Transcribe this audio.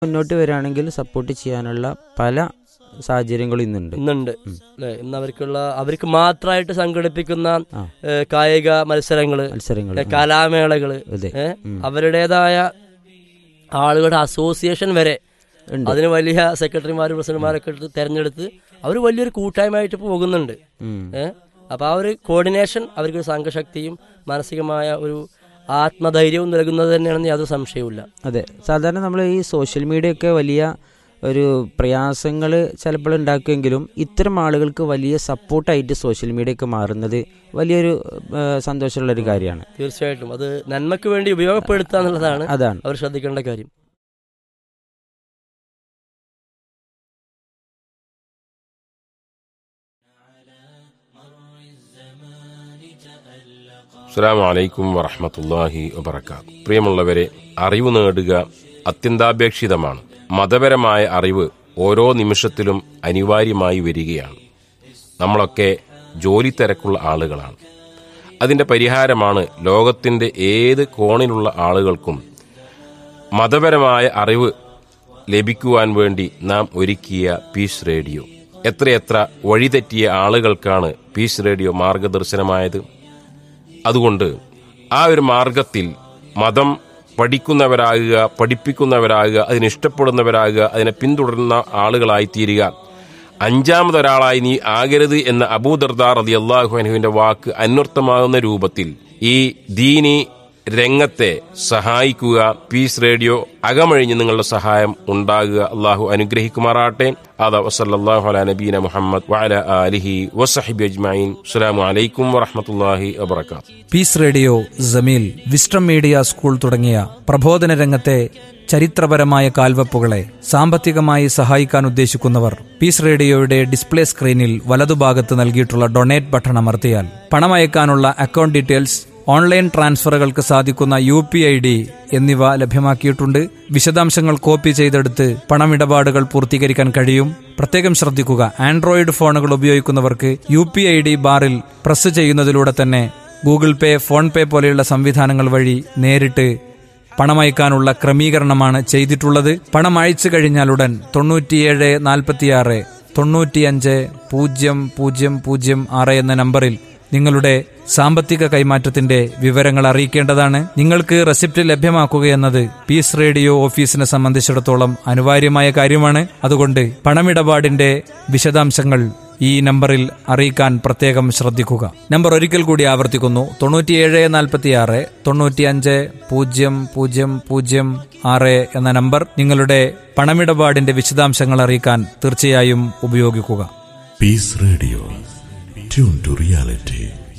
മുന്നോട്ട് വരികയാണെങ്കിൽ സപ്പോർട്ട് ചെയ്യാനുള്ള പല സാഹചര്യങ്ങളും ഇന്നുണ്ട് ഇന്നുണ്ട് അല്ലേ ഇന്ന് അവർക്കുള്ള അവർക്ക് മാത്രമായിട്ട് സംഘടിപ്പിക്കുന്ന ആ. ഏ, കായിക മത്സരങ്ങള് മത്സരങ്ങൾ ഏ, കലാമേളകള് അതെ ഏ, ഉം. അവരുടേതായ ആളുകളുടെ അസോസിയേഷൻ വരെ ഉണ്ട് അതിന് വലിയ സെക്രട്ടറിമാരും പ്രസിഡന്റുമാരൊക്കെ എടുത്ത് തെരഞ്ഞെടുത്ത് അവർ വലിയൊരു കൂട്ടായ്മയായിട്ട് പോകുന്നുണ്ട് ഉം. ഏഹ് അപ്പൊ ആ ഒരു കോർഡിനേഷൻ അവർക്ക് ഒരു സംഘശക്തിയും മാനസികമായ ഒരു ആത്മധൈര്യവും നൽകുന്നത് തന്നെയാണെന്ന് യാതൊരു സംശയവുമില്ല അതെ സാധാരണ നമ്മൾ ഈ സോഷ്യൽ മീഡിയ ഒക്കെ വലിയ ഒരു പ്രയാസങ്ങൾ ചിലപ്പോൾ ഉണ്ടാക്കുമെങ്കിലും ഇത്തരം ആളുകൾക്ക് വലിയ സപ്പോർട്ടായിട്ട് സോഷ്യൽ മീഡിയ ഒക്കെ മാറുന്നത് വലിയൊരു ആ, സന്തോഷമുള്ള ഒരു കാര്യമാണ് തീർച്ചയായിട്ടും അത് നന്മയ്ക്ക് വേണ്ടി ഉപയോഗപ്പെടുത്തുക എന്നുള്ളതാണ് അതാണ് അവർ ശ്രദ്ധിക്കേണ്ട കാര്യം അസ്സാം വലൈക്കും വറഹമത്തല്ലാഹി വബർക്കാത്ത് പ്രിയമുള്ളവരെ അറിവ് നേടുക അത്യന്താപേക്ഷിതമാണ് മതപരമായ അറിവ് ഓരോ നിമിഷത്തിലും അനിവാര്യമായി വരികയാണ് നമ്മളൊക്കെ ജോലി തിരക്കുള്ള ആളുകളാണ് അതിന്റെ പരിഹാരമാണ് ലോകത്തിന്റെ ഏത് കോണിലുള്ള ആളുകൾക്കും മതപരമായ അറിവ് ലഭിക്കുവാൻ വേണ്ടി നാം ഒരുക്കിയ പീസ് റേഡിയോ എത്രയെത്ര വഴിതെറ്റിയ ആളുകൾക്കാണ് പീസ് റേഡിയോ മാർഗദർശനമായത് അതുകൊണ്ട് ആ ഒരു മാർഗത്തിൽ മതം പഠിക്കുന്നവരാകുക പഠിപ്പിക്കുന്നവരാകുക അതിനെ ഇഷ്ടപ്പെടുന്നവരാകുക അതിനെ പിന്തുടരുന്ന ആളുകളായി തീരുക അഞ്ചാമതൊരാളായി നീ ആകരുത് എന്ന അബൂദർദാർ അതി അള്ളാഹു അനുവിന്റെ വാക്ക് അന്വർത്ഥമാകുന്ന രൂപത്തിൽ ഈ ദീനി രംഗത്തെ സഹായിക്കുക പീസ് റേഡിയോ അകമഴിഞ്ഞ് നിങ്ങളുടെ സഹായം ഉണ്ടാകുക അള്ളാഹു അനുഗ്രഹിക്കുമാറാട്ടെ അതാ വസല്ലാഹു അല നബീന മുഹമ്മദ് വഅല ആലിഹി വസഹിബി അജ്മഈൻ അസ്സലാമു അലൈക്കും വറഹ്മത്തുള്ളാഹി വബറകാതുഹു peace radio Jameel wisdom media school തുടങ്ങിയ പ്രബോധന രംഗത്തെ ചരിത്രപരമായ കാൽവെപ്പുകളെ സാമ്പത്തികമായി സഹായിക്കാൻ ഉദ്ദേശിക്കുന്നവർ പീസ് റേഡിയോയുടെ ഡിസ്പ്ലേ സ്ക്രീനിൽ വലതുഭാഗത്ത് നൽകിയിട്ടുള്ള ഡൊണേറ്റ് ബട്ടൺ അമർത്തിയാൽ പണമയക്കാനുള്ള അക്കൗണ്ട് ഡീറ്റെയിൽസ് ഓൺലൈൻ ട്രാൻസ്ഫറുകൾക്ക് സാധിക്കുന്ന യു പി ഐ ഡി എന്നിവ ലഭ്യമാക്കിയിട്ടുണ്ട് വിശദാംശങ്ങൾ കോപ്പി ചെയ്തെടുത്ത് പണമിടപാടുകൾ പൂർത്തീകരിക്കാൻ കഴിയും പ്രത്യേകം ശ്രദ്ധിക്കുക ആൻഡ്രോയിഡ് ഫോണുകൾ ഉപയോഗിക്കുന്നവർക്ക് യു പി ഐ ഡി ബാറിൽ പ്രസ് ചെയ്യുന്നതിലൂടെ തന്നെ ഗൂഗിൾ പേ ഫോൺ പേ പോലെയുള്ള സംവിധാനങ്ങൾ വഴി നേരിട്ട് പണമയക്കാനുള്ള ക്രമീകരണമാണ് ചെയ്തിട്ടുള്ളത് പണം അയച്ചു കഴിഞ്ഞാലുടൻ തൊണ്ണൂറ്റിയേഴ് നാൽപ്പത്തിയാറ് തൊണ്ണൂറ്റിയഞ്ച് പൂജ്യം പൂജ്യം പൂജ്യം ആറ് എന്ന നമ്പറിൽ നിങ്ങളുടെ സാമ്പത്തിക കൈമാറ്റത്തിന്റെ വിവരങ്ങൾ അറിയിക്കേണ്ടതാണ് നിങ്ങൾക്ക് റെസിപ്റ്റ് ലഭ്യമാക്കുകയെന്നത് പീസ് റേഡിയോ ഓഫീസിനെ സംബന്ധിച്ചിടത്തോളം അനിവാര്യമായ കാര്യമാണ് അതുകൊണ്ട് പണമിടപാടിന്റെ വിശദാംശങ്ങൾ ഈ നമ്പറിൽ അറിയിക്കാൻ പ്രത്യേകം ശ്രദ്ധിക്കുക നമ്പർ ഒരിക്കൽ കൂടി ആവർത്തിക്കുന്നു തൊണ്ണൂറ്റിയേഴ് നാൽപ്പത്തിയാറ് തൊണ്ണൂറ്റിയഞ്ച് പൂജ്യം പൂജ്യം പൂജ്യം ആറ് എന്ന നമ്പർ നിങ്ങളുടെ പണമിടപാടിന്റെ വിശദാംശങ്ങൾ അറിയിക്കാൻ തീർച്ചയായും ഉപയോഗിക്കുക Peace Radio. Tune to reality.